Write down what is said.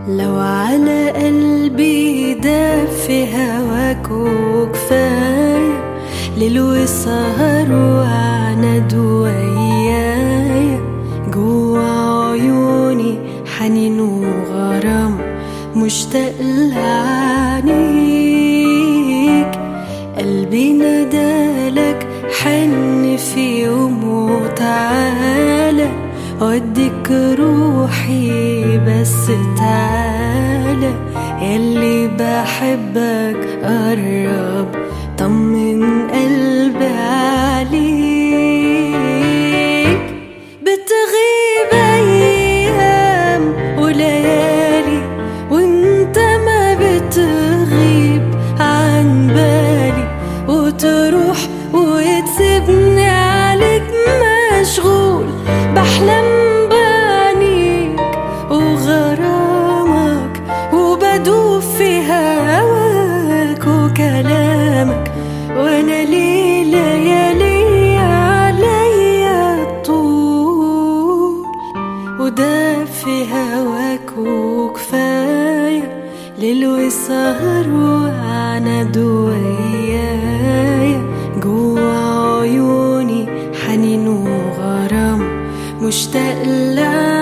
لو على قلبي داب في هواك وكفاية ليل وسهر وعند ويايا جوا عيوني حنين وغرام مشتاق لعينيك قلبي نادالك حن في يوم وتعالى وديك روحي بس تعالى يلي بحبك قرب طمن قلبي عليك بتغيب ايام وليالي وانت ما بتغيب عن بالي وتروح وتسيبني عليك مشغول بحلم بعينيك وغرامك وبدوب في هواك وكلامك وانا ليه ليالي عليا طول وده في هواك وكفاية ليل وسهر وعند ويايا جوا عيوني حنين وغرام مشتاق لك